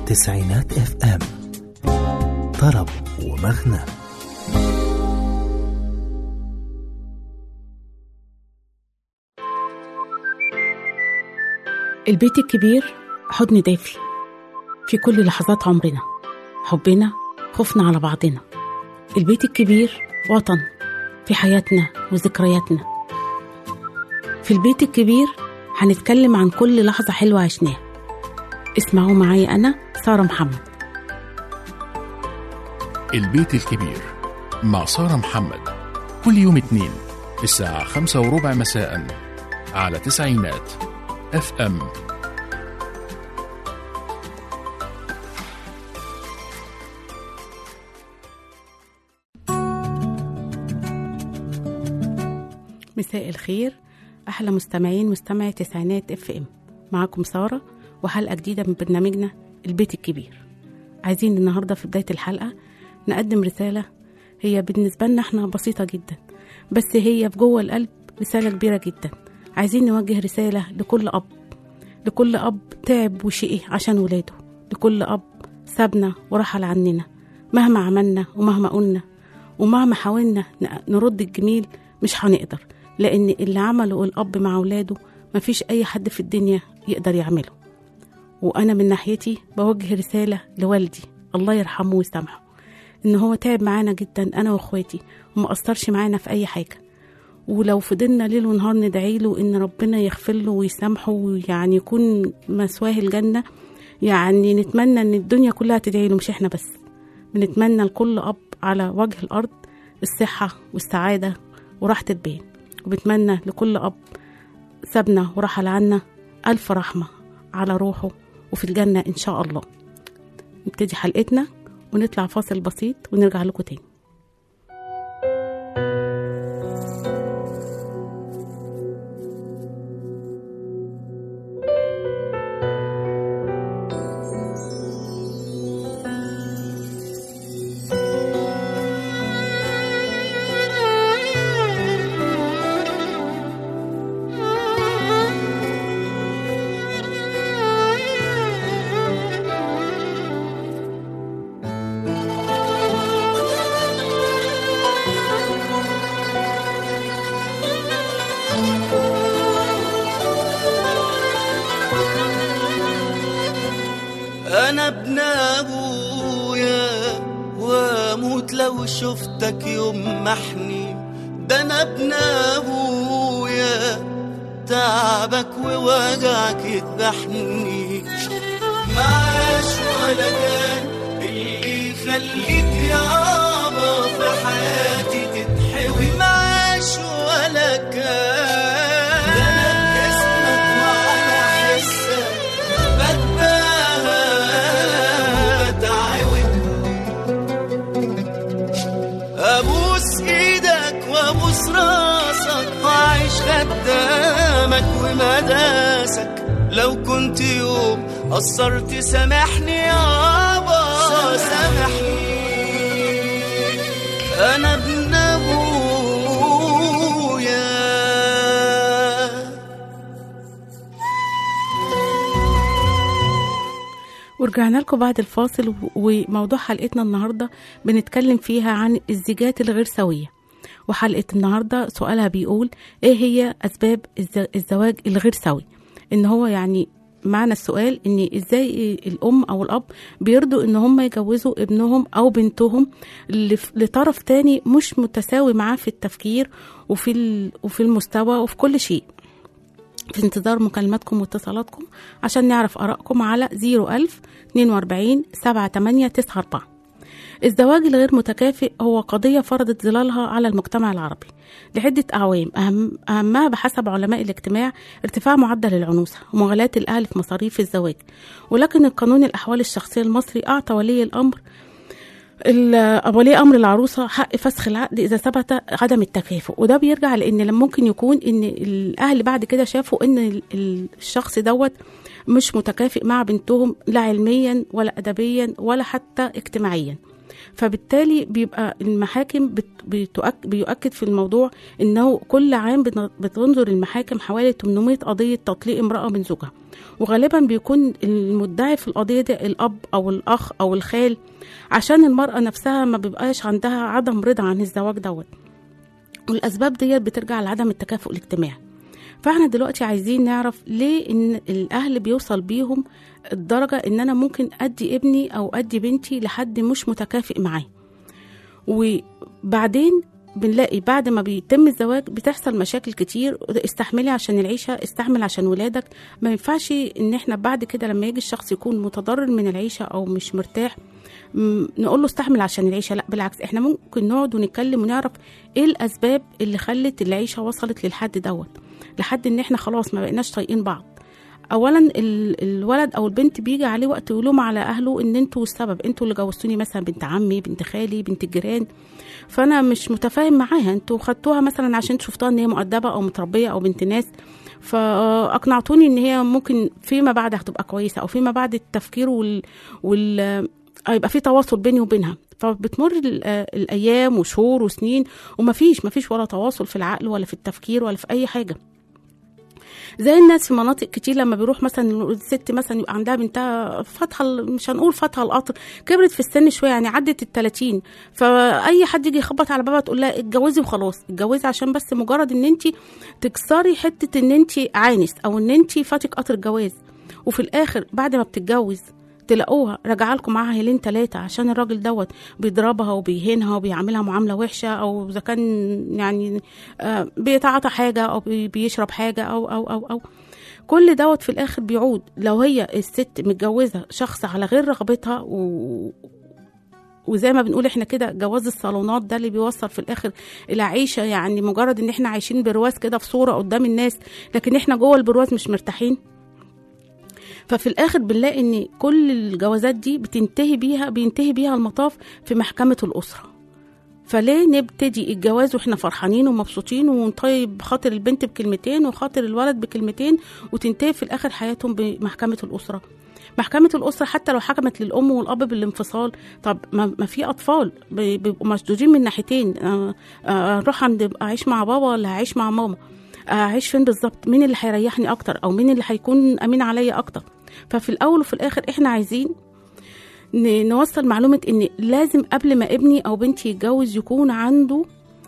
تسعينات اف ام طرب ومغنى البيت الكبير حضن دافي في كل لحظات عمرنا حبنا خوفنا على بعضنا البيت الكبير وطن في حياتنا وذكرياتنا في البيت الكبير هنتكلم عن كل لحظة حلوة عشناها اسمعوا معايا أنا سارة محمد البيت الكبير مع سارة محمد كل يوم اثنين الساعة خمسة وربع مساء على تسعينات اف ام مساء الخير أحلى مستمعين مستمعي تسعينات اف ام معاكم سارة وحلقة جديدة من برنامجنا البيت الكبير عايزين النهاردة في بداية الحلقة نقدم رسالة هي بالنسبة لنا احنا بسيطة جدا بس هي في جوه القلب رسالة كبيرة جدا عايزين نوجه رسالة لكل أب لكل أب تعب وشقي عشان ولاده لكل أب سابنا ورحل عننا مهما عملنا ومهما قلنا ومهما حاولنا ن- نرد الجميل مش هنقدر لأن اللي عمله الأب مع ولاده مفيش أي حد في الدنيا يقدر يعمله وأنا من ناحيتي بوجه رسالة لوالدي الله يرحمه ويسامحه إن هو تعب معانا جدا أنا وإخواتي وما قصرش معانا في أي حاجة ولو فضلنا ليل ونهار ندعي له إن ربنا يغفر له ويسامحه ويعني يكون مثواه الجنة يعني نتمنى إن الدنيا كلها تدعي له مش إحنا بس بنتمنى لكل أب على وجه الأرض الصحة والسعادة وراحة البال وبتمنى لكل أب سابنا ورحل عنا ألف رحمة على روحه وفي الجنة إن شاء الله نبتدي حلقتنا ونطلع فاصل بسيط ونرجع لكم تاني انا ابن ابويا واموت لو شفتك يوم محني ده انا ابن ابويا تعبك ووجعك يذبحني معاش ولا كان اللي يخليك يابا في حياتي تتحوي معاش ولا كان ده انا باسمك وعلى حسك بتباهى وبتعود ابوس ايدك وابوس راسك واعيش خدامك ومداسك لو كنت يوم قصرت سامحني يابا سامحني انا ابن ابويا ورجعنا لكم بعد الفاصل و- وموضوع حلقتنا النهاردة بنتكلم فيها عن الزيجات الغير سوية وحلقة النهاردة سؤالها بيقول ايه هي أسباب الز- الزواج الغير سوي ان هو يعني معنى السؤال ان ازاي الام او الاب بيرضوا ان هم يجوزوا ابنهم او بنتهم لف- لطرف تاني مش متساوي معاه في التفكير وفي ال- وفي المستوى وفي كل شيء في انتظار مكالماتكم واتصالاتكم عشان نعرف آرائكم على 01000 42 7894 الزواج الغير متكافئ هو قضية فرضت ظلالها على المجتمع العربي لعدة أعوام أهم أهمها بحسب علماء الاجتماع ارتفاع معدل العنوسة ومغالاة الأهل في مصاريف الزواج ولكن القانون الأحوال الشخصية المصري أعطى ولي الأمر ال- ولي امر العروسه حق فسخ العقد اذا ثبت عدم التكافؤ وده بيرجع لان لما ممكن يكون ان الاهل بعد كده شافوا ان ال- ال- الشخص دوت مش متكافئ مع بنتهم لا علميا ولا ادبيا ولا حتى اجتماعيا فبالتالي بيبقى المحاكم بت- بتؤك- بيؤكد في الموضوع انه كل عام بت- بتنظر المحاكم حوالي 800 قضيه تطليق امراه من زوجها وغالبا بيكون المدعي في القضيه دي الاب او الاخ او الخال عشان المراه نفسها ما بيبقاش عندها عدم رضا عن الزواج دوت والاسباب ديت بترجع لعدم التكافؤ الاجتماعي فاحنا دلوقتي عايزين نعرف ليه ان الاهل بيوصل بيهم الدرجه ان انا ممكن ادي ابني او ادي بنتي لحد مش متكافئ معاه وبعدين بنلاقي بعد ما بيتم الزواج بتحصل مشاكل كتير استحملي عشان العيشة استحمل عشان ولادك ما ينفعش ان احنا بعد كده لما يجي الشخص يكون متضرر من العيشة او مش مرتاح م- نقول له استحمل عشان العيشة لا بالعكس احنا ممكن نقعد ونتكلم ونعرف ايه الاسباب اللي خلت العيشة وصلت للحد دوت لحد ان احنا خلاص ما بقيناش طايقين بعض اولا ال- الولد او البنت بيجي عليه وقت يلوم على اهله ان انتوا السبب انتوا اللي جوزتوني مثلا بنت عمي بنت خالي بنت الجيران فانا مش متفاهم معاها انتوا خدتوها مثلا عشان شفتوها ان هي مؤدبه او متربيه او بنت ناس فاقنعتوني ان هي ممكن فيما بعد هتبقى كويسه او فيما بعد التفكير وال, وال... هيبقى في تواصل بيني وبينها فبتمر ال- الايام وشهور وسنين ومفيش مفيش ولا تواصل في العقل ولا في التفكير ولا في اي حاجه زي الناس في مناطق كتير لما بيروح مثلا الست مثلا يبقى عندها بنتها فاتحه ال- مش هنقول فاتحه القطر كبرت في السن شويه يعني عدت ال 30 فاي حد يجي يخبط على بابها تقول لها اتجوزي وخلاص اتجوزي عشان بس مجرد ان انت تكسري حته ان انت عانس او ان انت فاتك قطر الجواز وفي الاخر بعد ما بتتجوز تلاقوها راجعه لكم معاها هيلين تلاتة عشان الراجل دوت بيضربها وبيهينها وبيعاملها معاملة وحشة أو إذا كان يعني آه، بيتعاطى حاجة أو بي- بيشرب حاجة أو أو أو أو كل دوت في الآخر بيعود لو هي الست متجوزة شخص على غير رغبتها و وزي ما بنقول احنا كده جواز الصالونات ده اللي بيوصل في الاخر الى عيشه يعني مجرد ان احنا عايشين برواز كده في صوره قدام الناس لكن احنا جوه البرواز مش مرتاحين ففي الاخر بنلاقي ان كل الجوازات دي بتنتهي بيها بينتهي بيها المطاف في محكمه الاسره فليه نبتدي الجواز واحنا فرحانين ومبسوطين ونطيب خاطر البنت بكلمتين وخاطر الولد بكلمتين وتنتهي في الاخر حياتهم بمحكمه الاسره محكمة الأسرة حتى لو حكمت للأم والأب بالانفصال طب ما ما في أطفال بي- بيبقوا مشدودين من ناحيتين آه، آه، أروح عند أعيش مع بابا ولا هعيش مع ماما أعيش فين بالظبط مين اللي هيريحني أكتر أو مين اللي هيكون أمين عليا أكتر ففي الأول وفي الآخر إحنا عايزين ن- نوصل معلومة إن لازم قبل ما ابني أو بنتي يتجوز يكون عنده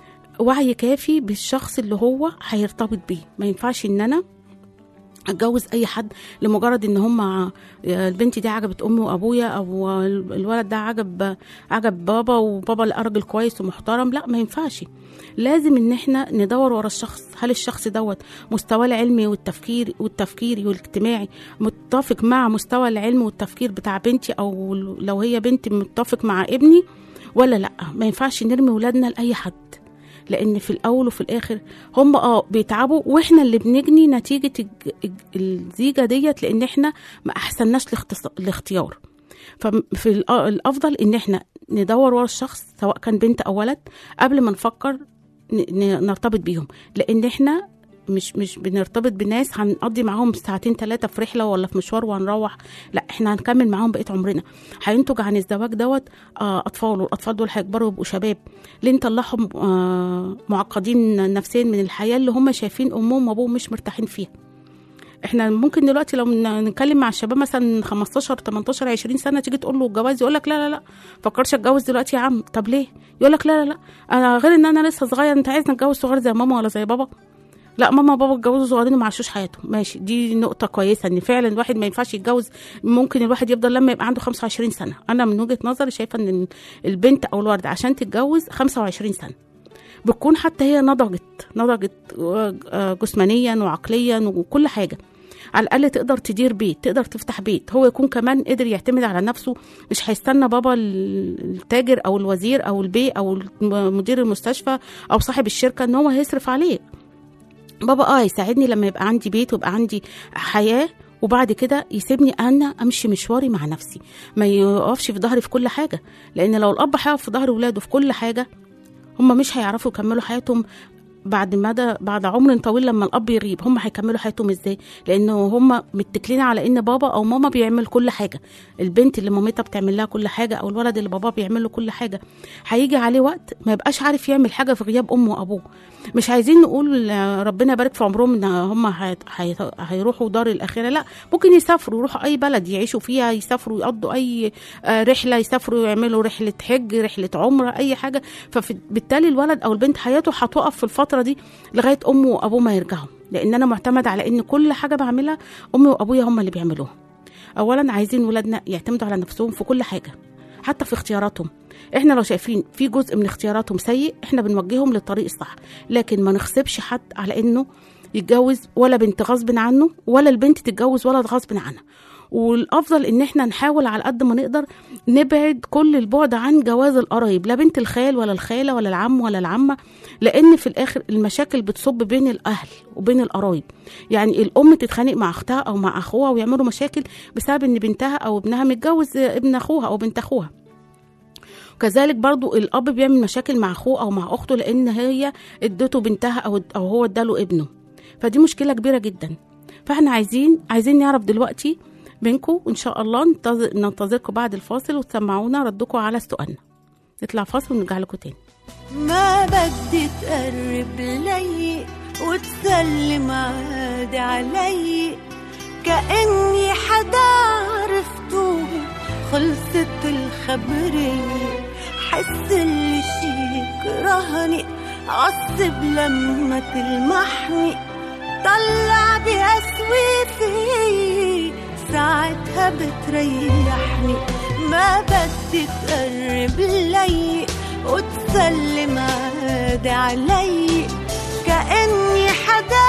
وعي كافي بالشخص اللي هو هيرتبط بيه ما ينفعش إن أنا اتجوز اي حد لمجرد ان هم البنت دي عجبت امي وابويا او الولد ده عجب عجب بابا وبابا لقى راجل كويس ومحترم لا ما ينفعش لازم ان احنا ندور ورا الشخص هل الشخص دوت مستواه العلمي والتفكير والتفكيري والاجتماعي متفق مع مستوى العلم والتفكير بتاع بنتي او لو هي بنت متفق مع ابني ولا لا ما ينفعش نرمي ولادنا لاي حد لان في الاول وفي الاخر هم اه بيتعبوا واحنا اللي بنجني نتيجه الج- الج- الزيجه ديت لان احنا ما احسناش الاختص- الاختيار ففي الأ- الافضل ان احنا ندور ورا الشخص سواء كان بنت او ولد قبل ما نفكر ن- ن- نرتبط بيهم لان احنا مش مش بنرتبط بناس هنقضي معاهم ساعتين ثلاثه في رحله ولا في مشوار وهنروح لا احنا هنكمل معاهم بقيه عمرنا هينتج عن الزواج دوت آه، اطفال والاطفال دول هيكبروا ويبقوا شباب ليه نطلعهم آه، معقدين نفسيا من الحياه اللي هم شايفين امهم وابوهم مش مرتاحين فيها احنا ممكن دلوقتي لو ن- نتكلم مع الشباب مثلا 15 18 20 سنه تيجي تقول له الجواز يقول لك لا لا لا فكرش اتجوز دلوقتي يا عم طب ليه يقول لك لا لا لا انا غير ان انا لسه صغير انت عايزني اتجوز صغير زي ماما ولا زي بابا لا ماما وبابا اتجوزوا صغيرين وما عاشوش حياتهم ماشي دي نقطة كويسة ان فعلا الواحد ما ينفعش يتجوز ممكن الواحد يفضل لما يبقى عنده 25 سنة انا من وجهة نظري شايفة ان البنت او الولد عشان تتجوز 25 سنة بتكون حتى هي نضجت نضجت آه، جسمانيا وعقليا وكل حاجة على الاقل تقدر تدير بيت تقدر تفتح بيت هو يكون كمان قدر يعتمد على نفسه مش هيستنى بابا التاجر او الوزير او البي او مدير المستشفى او صاحب الشركه ان هو هيصرف عليه بابا اه يساعدني لما يبقى عندي بيت ويبقى عندي حياه وبعد كده يسيبني انا امشي مشواري مع نفسي ما يقفش في ظهري في كل حاجه لان لو الاب هيقف في ظهر ولاده في كل حاجه هم مش هيعرفوا يكملوا حياتهم بعد مدى بعد عمر طويل لما الاب يغيب هم هيكملوا حياتهم ازاي لانه هم متكلين على ان بابا او ماما بيعمل كل حاجه البنت اللي مامتها بتعمل لها كل حاجه او الولد اللي باباه بيعمل له كل حاجه هيجي عليه وقت ما يبقاش عارف يعمل حاجه في غياب امه وابوه مش عايزين نقول آه، ربنا يبارك في عمرهم ان هم هيت- هيت- هيروحوا دار الاخره لا ممكن يسافروا يروحوا اي بلد يعيشوا فيها يسافروا يقضوا اي آه، رحله يسافروا يعملوا رحله حج رحله عمره اي حاجه فبالتالي الولد او البنت حياته هتقف في الفتره دي لغايه امه وابوه ما يرجعوا لان انا معتمد على ان كل حاجه بعملها امي وابويا هم اللي بيعملوها اولا عايزين ولادنا يعتمدوا على نفسهم في كل حاجه حتى في اختياراتهم احنا لو شايفين في جزء من اختياراتهم سيء احنا بنوجههم للطريق الصح لكن ما نغصبش حد على انه يتجوز ولا بنت غصب عنه ولا البنت تتجوز ولد غصب عنها والافضل ان احنا نحاول على قد ما نقدر نبعد كل البعد عن جواز القرايب لا بنت الخال ولا الخاله ولا العم ولا العمه لان في الاخر المشاكل بتصب بين الاهل وبين القرايب يعني الام تتخانق مع اختها او مع اخوها ويعملوا مشاكل بسبب ان بنتها او ابنها متجوز ابن اخوها او بنت اخوها كذلك برضو الاب بيعمل مشاكل مع اخوه او مع اخته لان هي ادته بنتها او او هو اداله ابنه فدي مشكله كبيره جدا فاحنا عايزين عايزين نعرف دلوقتي بينكم وان شاء الله ننتظر ننتظركم بعد الفاصل وتسمعونا ردكم على سؤالنا نطلع فاصل ونرجع لكم تاني ما بدي تقرب لي وتسلم عادي علي كأني حدا عرفته خلصت الخبرية حس اللي شي كرهني عصب لما تلمحني طلع بأسوي في ساعتها بتريحني ما بدي تقرب لي وتسلم عادي علي كأني حدا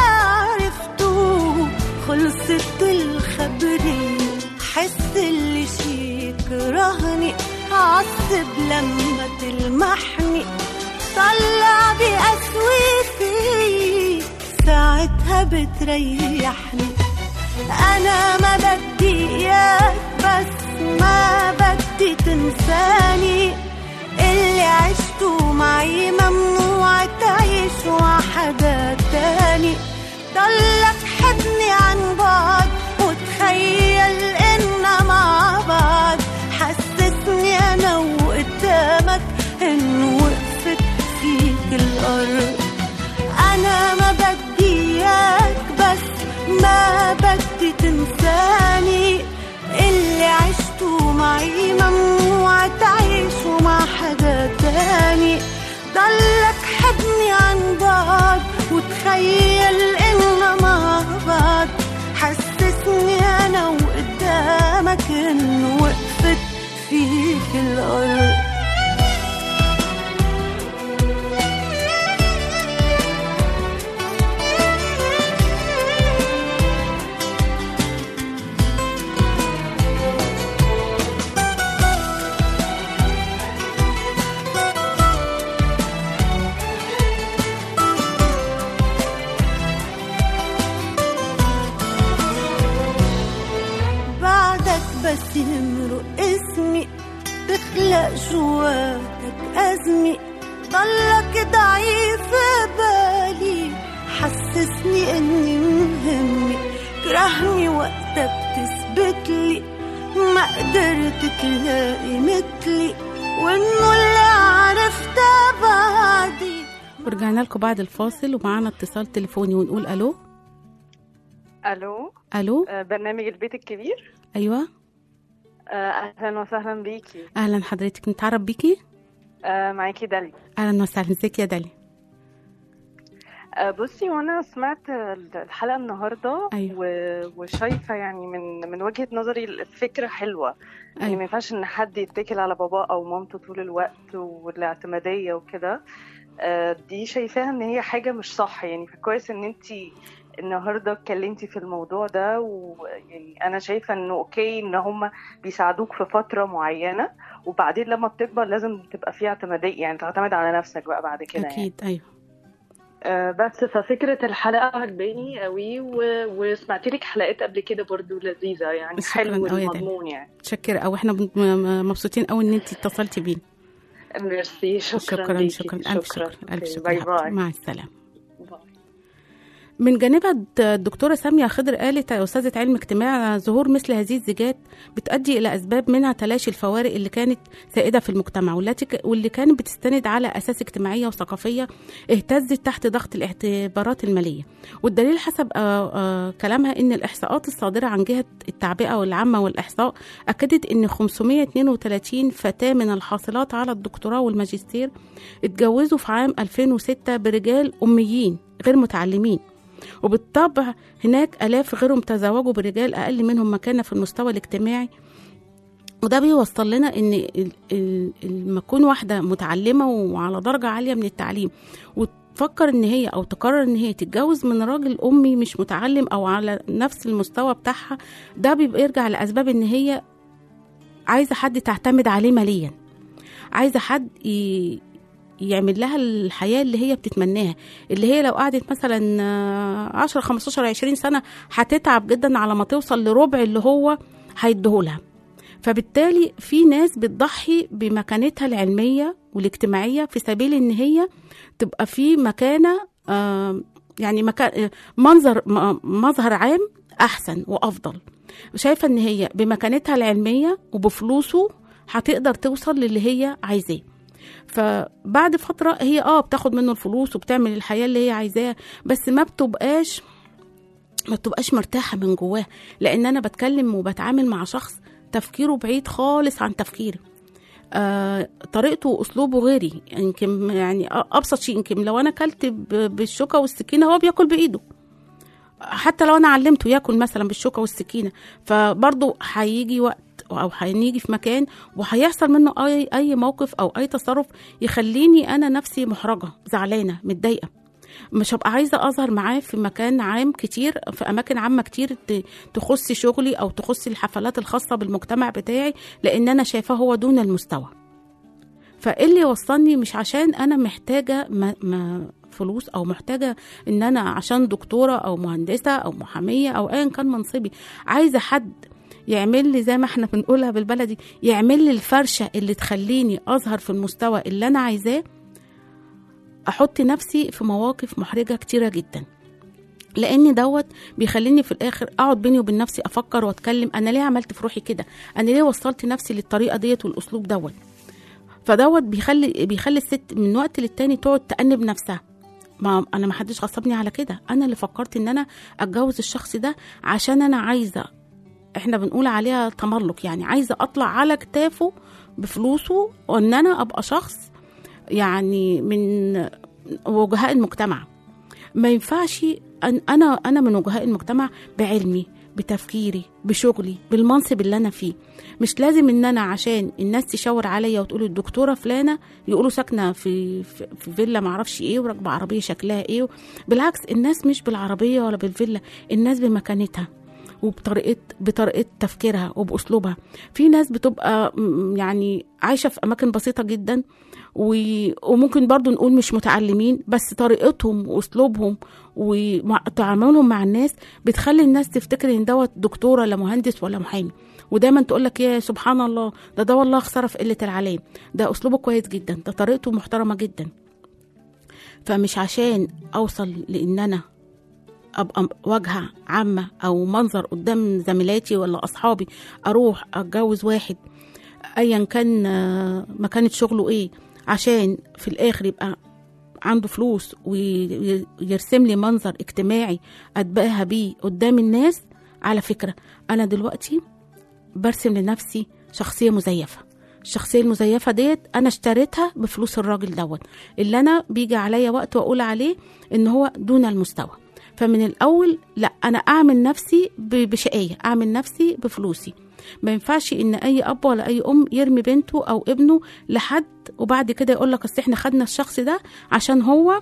عرفته خلصت الخبرية حس اللي شي كرهني عصب لما تلمحني طلع بأسوي في ساعتها بتريحني أنا ما بدي إياك بس ما بدي تنساني اللي عشته معي ممنوع تعيش مع حدا تاني ضلك حبني عن بعد وتخيل إننا مع بعض حسسني أنا وقدامك إنه وقفت فيك الأرض أنا ما بدي إياك بس ما بدي تنساني اللي عشته معي ممنوع تعيشه مع حدا تاني ضلك حبني عن بعض وتخيل إننا مع بعض حسسني أنا وقدامك إنه وقفت فيك الأرض بعدك بس يمرق اسمي تخلق جواتك أزمة ضلك ضعيف بالي حسسني اني مهمة كرهني وقتها بتثبت لي ما قدرت تلاقي مثلي وانه اللي عرفته بعدي ورجعنا لكم بعد الفاصل ومعانا اتصال تليفوني ونقول الو الو الو آه، برنامج البيت الكبير ايوه آه، اهلا وسهلا بيكي اهلا حضرتك نتعرف بيكي آه، معاكي دالي اهلا وسهلا ازيك يا دالي آه، بصي وانا سمعت الحلقه النهارده أيوة. و- وشايفه يعني من من وجهه نظري الفكره حلوه يعني ما ايوه ينفعش ان حد يتكل على باباه او مامته طول الوقت والاعتماديه وكده آه، دي شايفاها ان هي حاجه مش صح يعني فكويس ان انت النهارده اتكلمتي في الموضوع ده ويعني انا شايفه انه اوكي ان هم بيساعدوك في فتره معينه وبعدين لما بتكبر لازم تبقى في اعتماديه يعني تعتمد على نفسك بقى بعد كده يعني اكيد ايوه آه، بس ففكرة الحلقة عجباني قوي و... وسمعت لك حلقات قبل كده برضو لذيذة يعني شكراً حلو أوي يا داليا. المضمون يعني متشكرة أوي احنا بن- م- م- مبسوطين قوي ان انت اتصلتي بينا ميرسي شكرا شكرا ليكي. شكرا الف شكرا الف أوكي، شكرا باي يا حبيبتي. باي مع السلامة من جانبها الد- الدكتورة سامية خضر قالت يا أستاذة علم اجتماع ظهور مثل هذه الزيجات بتؤدي إلى أسباب منها تلاشي الفوارق اللي كانت سائدة في المجتمع والتي ك- واللي كانت بتستند على أساس اجتماعية وثقافية اهتزت تحت ضغط الاعتبارات المالية والدليل حسب آه آه كلامها إن الإحصاءات الصادرة عن جهة التعبئة والعامة والإحصاء أكدت إن 532 فتاة من الحاصلات على الدكتوراه والماجستير اتجوزوا في عام 2006 برجال أميين غير متعلمين وبالطبع هناك آلاف غيرهم تزوجوا برجال أقل منهم مكانة في المستوى الاجتماعي وده بيوصل لنا ان ال- ال- لما تكون واحده متعلمه وعلى درجه عاليه من التعليم وتفكر ان هي او تقرر ان هي تتجوز من راجل امي مش متعلم او على نفس المستوى بتاعها ده بيبقى يرجع لاسباب ان هي عايزه حد تعتمد عليه ماليا عايزه حد ي... يعمل لها الحياه اللي هي بتتمناها اللي هي لو قعدت مثلا آه، 10 15 20 سنه هتتعب جدا على ما توصل لربع اللي هو هيديهولها فبالتالي في ناس بتضحي بمكانتها العلميه والاجتماعيه في سبيل ان هي تبقى في مكانه آه، يعني مكان آه، منظر م- مظهر عام احسن وافضل شايفه ان هي بمكانتها العلميه وبفلوسه هتقدر توصل للي هي عايزاه فبعد فتره هي اه بتاخد منه الفلوس وبتعمل الحياه اللي هي عايزاها بس ما بتبقاش ما بتبقاش مرتاحه من جواها لان انا بتكلم وبتعامل مع شخص تفكيره بعيد خالص عن تفكيري آه طريقته واسلوبه غيري يمكن يعني ابسط شيء يمكن لو انا اكلت ب- بالشوكه والسكينه هو بياكل بايده حتى لو انا علمته ياكل مثلا بالشوكه والسكينه فبرضه هيجي وقت او هنيجي في مكان وهيحصل منه اي اي موقف او اي تصرف يخليني انا نفسي محرجه زعلانه متضايقه مش هبقى عايزه اظهر معاه في مكان عام كتير في اماكن عامه كتير ت- تخص شغلي او تخص الحفلات الخاصه بالمجتمع بتاعي لان انا شايفاه هو دون المستوى فايه اللي يوصلني مش عشان انا محتاجه ما ما فلوس او محتاجه ان انا عشان دكتوره او مهندسه او محاميه او ايا كان منصبي عايزه حد يعمل لي زي ما احنا بنقولها بالبلدي يعمل لي الفرشه اللي تخليني اظهر في المستوى اللي انا عايزاه احط نفسي في مواقف محرجه كتيره جدا لان دوت بيخليني في الاخر اقعد بيني وبين نفسي افكر واتكلم انا ليه عملت في روحي كده انا ليه وصلت نفسي للطريقه ديت والاسلوب دوت فدوت بيخلي بيخلي الست من وقت للتاني تقعد تأنب نفسها ما انا ما حدش غصبني على كده انا اللي فكرت ان انا اتجوز الشخص ده عشان انا عايزه احنا بنقول عليها تملق يعني عايزه اطلع على كتافه بفلوسه وان انا ابقى شخص يعني من وجهاء المجتمع ما ينفعش أن انا انا من وجهاء المجتمع بعلمي بتفكيري بشغلي بالمنصب اللي انا فيه مش لازم ان انا عشان الناس تشاور عليا وتقول الدكتوره فلانه يقولوا ساكنه في في, في فيلا معرفش ايه وراكبه عربيه شكلها ايه بالعكس الناس مش بالعربيه ولا بالفيلا الناس بمكانتها وبطريقه بطريقه تفكيرها وباسلوبها في ناس بتبقى م- يعني عايشه في اماكن بسيطه جدا و- وممكن برضو نقول مش متعلمين بس طريقتهم واسلوبهم وتعاملهم مع الناس بتخلي الناس تفتكر ان دوت دكتوره ولا مهندس ولا محامي ودايما تقول لك يا سبحان الله ده ده والله خساره في قله العلام ده اسلوبه كويس جدا ده طريقته محترمه جدا فمش عشان اوصل لان انا ابقى واجهه عامه او منظر قدام زميلاتي ولا اصحابي اروح اتجوز واحد ايا كان آه، مكانه شغله ايه عشان في الاخر يبقى عنده فلوس ويرسم لي منظر اجتماعي اتباهى بيه قدام الناس على فكره انا دلوقتي برسم لنفسي شخصيه مزيفه الشخصيه المزيفه ديت انا اشتريتها بفلوس الراجل دوت اللي انا بيجي عليا وقت واقول عليه ان هو دون المستوى فمن الاول لا انا اعمل نفسي ب- بشقيه اعمل نفسي بفلوسي ما ينفعش ان اي اب ولا اي ام يرمي بنته او ابنه لحد وبعد كده يقول لك اصل احنا خدنا الشخص ده عشان هو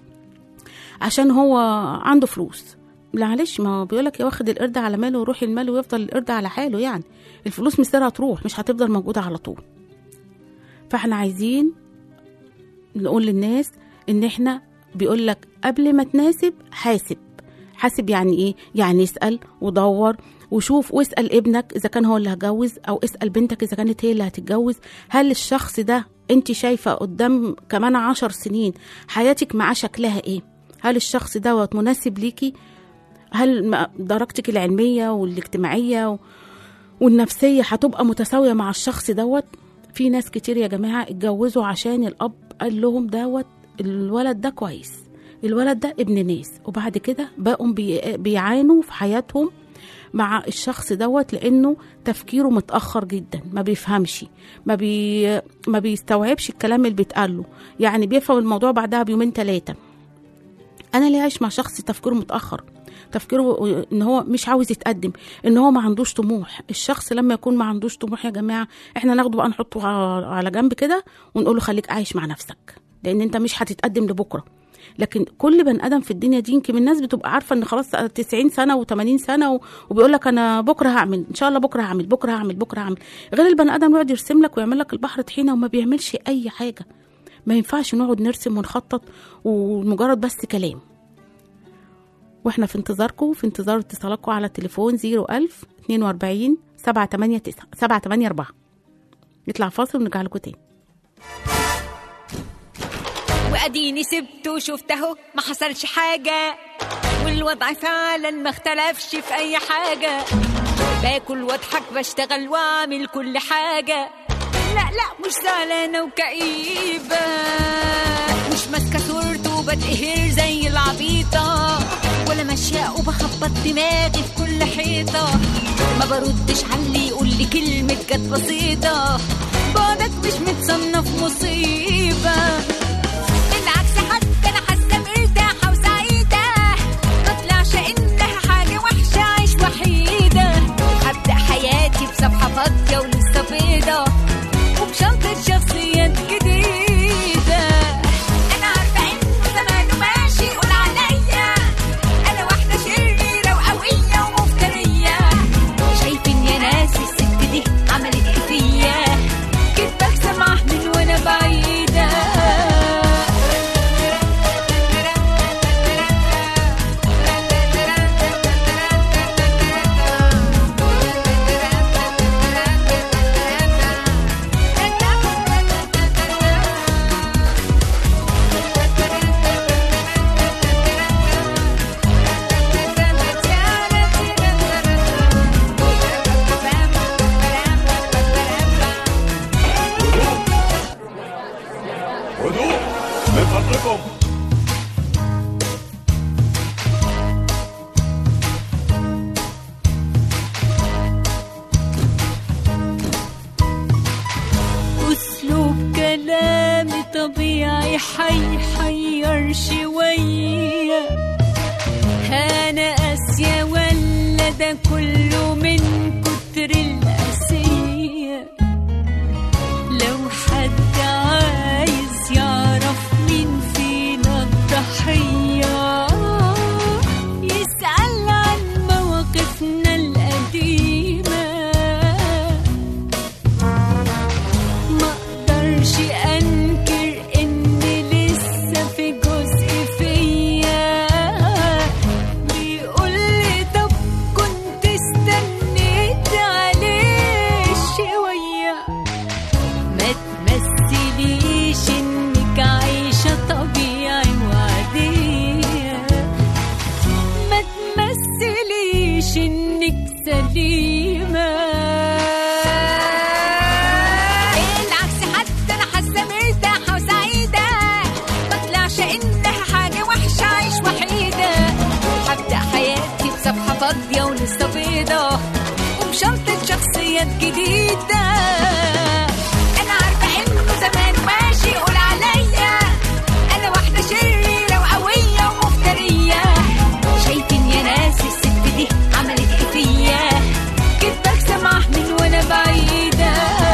عشان هو عنده فلوس معلش ما هو بيقول لك يا واخد القرد على ماله وروح المال ويفضل القرد على حاله يعني الفلوس مصيرها تروح مش هتفضل موجوده على طول فاحنا عايزين نقول للناس ان احنا بيقول لك قبل ما تناسب حاسب حاسب يعني ايه يعني اسال ودور وشوف واسال ابنك اذا كان هو اللي هجوز او اسال بنتك اذا كانت هي اللي هتتجوز هل الشخص ده انت شايفه قدام كمان عشر سنين حياتك معاه شكلها ايه هل الشخص دوت مناسب ليكي هل م- درجتك العلميه والاجتماعيه و- والنفسيه هتبقى متساويه مع الشخص دوت في ناس كتير يا جماعه اتجوزوا عشان الاب قال لهم دوت الولد ده كويس الولد ده ابن ناس وبعد كده بقوا بي- بيعانوا في حياتهم مع الشخص دوت لانه تفكيره متاخر جدا ما بيفهمش ما بي ما بيستوعبش الكلام اللي بيتقال له يعني بيفهم الموضوع بعدها بيومين ثلاثه انا ليه عايش مع شخص تفكيره متاخر تفكيره ان هو مش عاوز يتقدم ان هو ما عندوش طموح الشخص لما يكون ما عندوش طموح يا جماعه احنا ناخده بقى نحطه ع- على جنب كده ونقول له خليك عايش مع نفسك لان انت مش هتتقدم لبكره لكن كل بني ادم في الدنيا دي يمكن الناس بتبقى عارفه ان خلاص 90 سنه و80 سنه و- وبيقول لك انا بكره هعمل ان شاء الله بكره هعمل بكره هعمل بكره هعمل غير البني ادم يقعد يرسم لك ويعمل لك البحر طحينه وما بيعملش اي حاجه ما ينفعش نقعد نرسم ونخطط ومجرد بس كلام واحنا في انتظاركم في انتظار اتصالاتكم على التليفون 01000 42 789 784 نطلع فاصل ونرجع لكم تاني واديني سبته وشفته ما حصلش حاجة والوضع فعلا ما اختلفش في اي حاجة باكل واضحك بشتغل واعمل كل حاجة لا لا مش زعلانة وكئيبة مش ماسكة صورته وبتقهر زي العبيطة ولا ماشية وبخبط دماغي في كل حيطة ما بردش على اللي يقول لي كلمة جت بسيطة بعدك مش متصنف مصيبة بالعكس حتى انا حاسه مرتاحه وسعيده ما طلعش انها حاجه وحشه عيش وحيده هبدا حياتي بصفحه فاضيه ولسه بيضه وبشنطه شخصيات جديده انا عارفه انه زمانه ماشي يقول عليا انا واحده شريره وقويه ومفتريه شايفين يا ناس الست دي عملت ايه فيا كنت بسمع من وانا بعيده هدوء من فضلكم أسلوب كلامي طبيعي حيحير شوية أنا قاسية ولا ده كله من كتر القاسية لو حد عايز يعرف مين فينا الضحية يسأل عن مواقفنا القديمة ما اقدرش انكر ان لسه في جزء فيا بيقول لي طب كنت استنيت عليه شويه ما تمثليش انك عايشه طبيعي وعاديه ما تمثليش انك سليمة بالعكس حتى انا حاسة مرتاحة وسعيدة ما طلعش انها حاجة وحشة عيش وحيدة هبدأ حياتي بصفحة فاضية ولسه بيضة وبشنطة شخصيات جديدة انا عارفة انه زمان ماشي يقول عليا انا واحدة شريرة وقوية ومفترية شايفين يا ناس الست دي عملت ايه فيا كنت بسمع من وانا بعيدة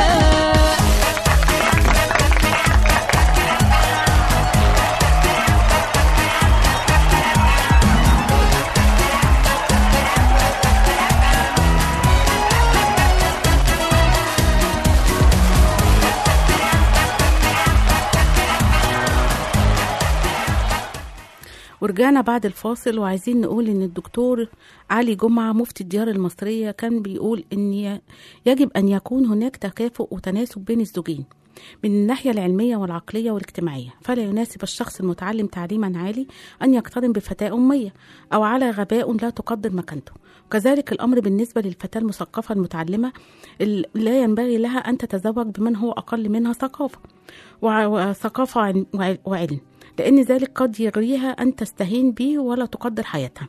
ورجعنا بعد الفاصل وعايزين نقول ان الدكتور علي جمعة مفتي الديار المصرية كان بيقول ان ي- يجب ان يكون هناك تكافؤ وتناسب بين الزوجين من الناحية العلمية والعقلية والاجتماعية فلا يناسب الشخص المتعلم تعليما عالي أن يقترن بفتاة أمية أو على غباء لا تقدر مكانته وكذلك الأمر بالنسبة للفتاة المثقفة المتعلمة ال- لا ينبغي لها أن تتزوج بمن هو أقل منها ثقافة وع- وثقافة وعلم- وع- وعلم لأن ذلك قد يغريها أن تستهين به ولا تقدر حياتها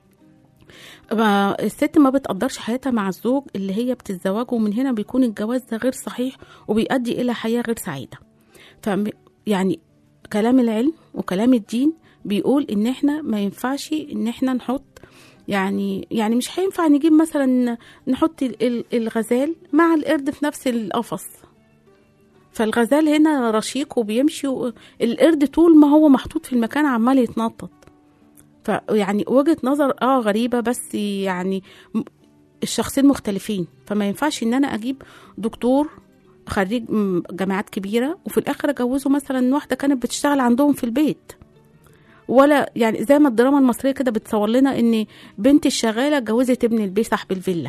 ما- الست ما بتقدرش حياتها مع الزوج اللي هي بتتزوجه ومن هنا بيكون الجواز ده غير صحيح وبيؤدي إلى حياة غير سعيدة ف يعني كلام العلم وكلام الدين بيقول ان احنا ما ينفعش ان احنا نحط يعني يعني مش هينفع نجيب مثلا نحط ال- ال- الغزال مع القرد في نفس القفص فالغزال هنا رشيق وبيمشي و- القرد طول ما هو محطوط في المكان عمال يتنطط فيعني وجهة نظر اه غريبة بس يعني م- الشخصين مختلفين فما ينفعش ان انا اجيب دكتور خريج م- جامعات كبيرة وفي الاخر اجوزه مثلا واحدة كانت بتشتغل عندهم في البيت ولا يعني زي ما الدراما المصرية كده بتصور لنا ان بنت الشغالة اتجوزت ابن البيت صاحب الفيلا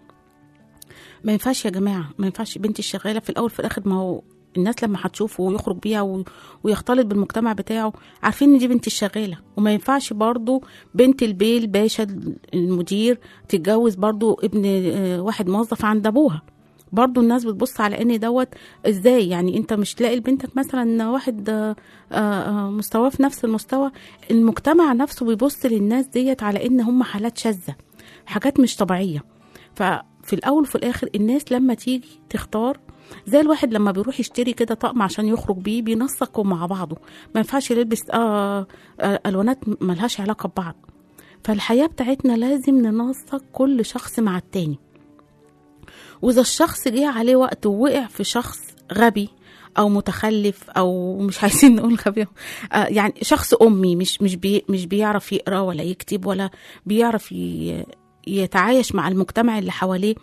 ما ينفعش يا جماعة ما ينفعش بنت الشغالة في الأول في الآخر ما هو الناس لما هتشوفه ويخرج بيها و... ويختلط بالمجتمع بتاعه عارفين ان دي بنت الشغالة وما ينفعش برضو بنت البيل باشا المدير تتجوز برضو ابن آه، واحد موظف عند ابوها برضو الناس بتبص على ان دوت ازاي يعني انت مش تلاقي لبنتك مثلا واحد آه، آه، آه، مستواه في نفس المستوى المجتمع نفسه بيبص للناس ديت على ان هم حالات شاذة حاجات مش طبيعية ففي الاول وفي الاخر الناس لما تيجي تختار زي الواحد لما بيروح يشتري كده طقم عشان يخرج بيه بينسقوا مع بعضه ما ينفعش يلبس آه آه الوانات ملهاش علاقه ببعض فالحياه بتاعتنا لازم ننسق كل شخص مع التاني واذا الشخص جه عليه وقت ووقع في شخص غبي او متخلف او مش عايزين نقول غبي آه يعني شخص امي مش مش بي مش بيعرف يقرا ولا يكتب ولا بيعرف ي- يتعايش مع المجتمع اللي حواليه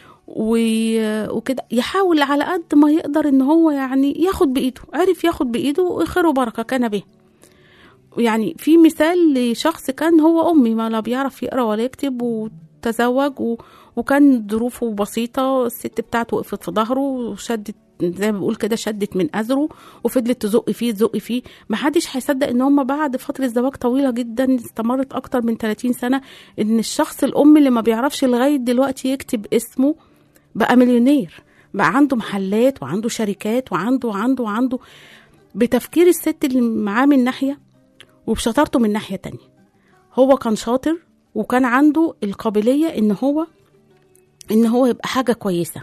و- وكده يحاول على قد ما يقدر ان هو يعني ياخد بايده عرف ياخد بايده خير وبركه كان به يعني في مثال لشخص كان هو امي ما لا بيعرف يقرا ولا يكتب وتزوج و... وكان ظروفه بسيطه الست بتاعته وقفت في ظهره وشدت زي ما بقول كده شدت من ازره وفضلت تزق فيه تزق فيه ما حدش هيصدق ان هم بعد فتره زواج طويله جدا استمرت اكتر من 30 سنه ان الشخص الام اللي ما بيعرفش لغايه دلوقتي يكتب اسمه بقى مليونير بقى عنده محلات وعنده شركات وعنده وعنده وعنده بتفكير الست اللي معاه من ناحيه وبشطارته من ناحيه تانية هو كان شاطر وكان عنده القابليه ان هو ان هو يبقى حاجه كويسه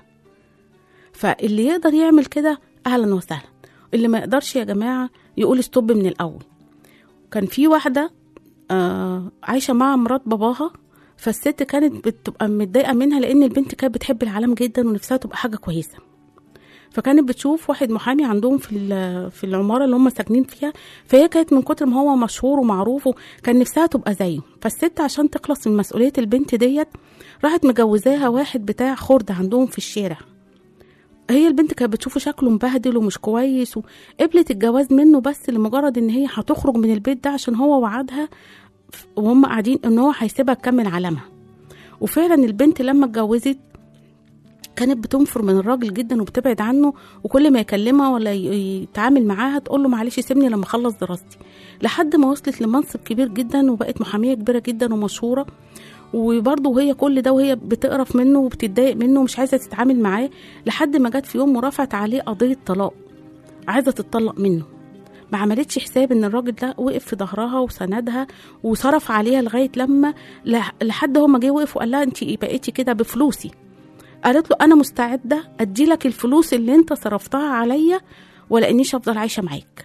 فاللي يقدر يعمل كده اهلا وسهلا اللي ما يقدرش يا جماعه يقول استوب من الاول كان في واحده آه عايشه مع مرات باباها فالست كانت بتبقى متضايقه منها لان البنت كانت بتحب العالم جدا ونفسها تبقى حاجه كويسه فكانت بتشوف واحد محامي عندهم في ال- في العماره اللي هم ساكنين فيها فهي كانت من كتر ما هو مشهور ومعروف كان نفسها تبقى زيه فالست عشان تخلص من مسؤوليه البنت ديت راحت مجوزاها واحد بتاع خرده عندهم في الشارع هي البنت كانت بتشوفه شكله مبهدل ومش كويس وقبلت الجواز منه بس لمجرد ان هي هتخرج من البيت ده عشان هو وعدها ف- وهم قاعدين ان هو هيسيبها تكمل عالمها وفعلا البنت لما اتجوزت كانت بتنفر من الراجل جدا وبتبعد عنه وكل ما يكلمها ولا ي- يتعامل معاها تقول له معلش سيبني لما اخلص دراستي لحد ما وصلت لمنصب كبير جدا وبقت محاميه كبيره جدا ومشهوره وبرضه وهي كل ده وهي بتقرف منه وبتتضايق منه ومش عايزه تتعامل معاه لحد ما جت في يوم ورفعت عليه قضيه طلاق عايزه تتطلق منه ما عملتش حساب ان الراجل ده وقف في ظهرها وسندها وصرف عليها لغايه لما لح- لحد هو ما جه وقف وقال لها انت بقيتي كده بفلوسي قالت له انا مستعده ادي لك الفلوس اللي انت صرفتها عليا ولا انيش افضل عايشه معاك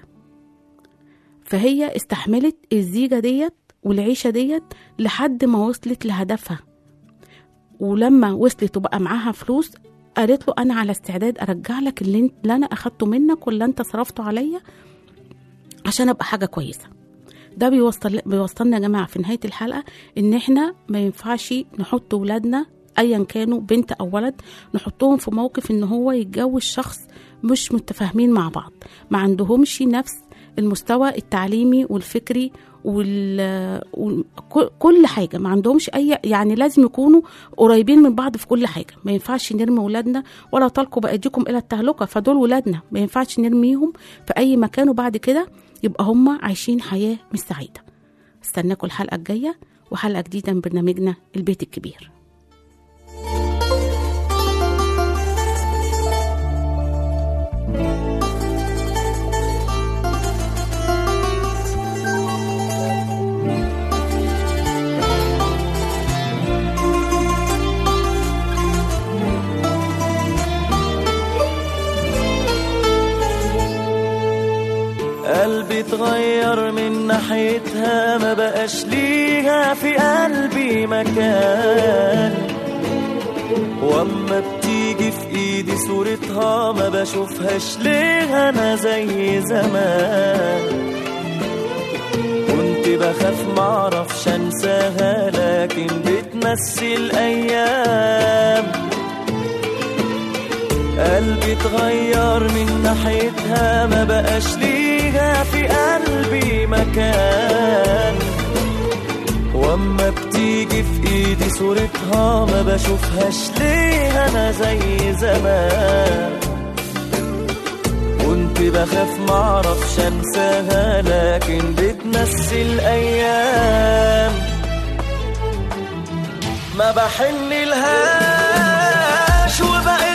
فهي استحملت الزيجه ديت والعيشه ديت لحد ما وصلت لهدفها ولما وصلت وبقى معاها فلوس قالت له انا على استعداد ارجع لك اللي, انت- اللي انا اخدته منك واللي انت صرفته عليا عشان ابقى حاجه كويسه ده بيوصل بيوصلنا يا جماعه في نهايه الحلقه ان احنا ما ينفعش نحط ولادنا ايا كانوا بنت او ولد نحطهم في موقف ان هو يتجوز شخص مش متفاهمين مع بعض ما عندهمش نفس المستوى التعليمي والفكري وال... وكل- كل حاجه ما عندهمش اي يعني لازم يكونوا قريبين من بعض في كل حاجه ما ينفعش نرمي ولادنا ولا تلقوا بايديكم الى التهلكه فدول ولادنا ما ينفعش نرميهم في اي مكان وبعد كده يبقى هم عايشين حياه مش سعيده استناكم الحلقه الجايه وحلقه جديده من برنامجنا البيت الكبير قلبي اتغير من ناحيتها ما بقاش ليها في قلبي مكان واما بتيجي في ايدي صورتها ما بشوفهاش ليه انا زي زمان كنت بخاف معرفش انساها لكن بتمثل ايام قلبي اتغير من ناحيتها ما بقاش ليها في قلبي مكان واما بتيجي في ايدي صورتها ما بشوفهاش ليه انا زي زمان كنت بخاف معرفش انساها لكن بتمثل ايام ما بحن لهاش وبقيت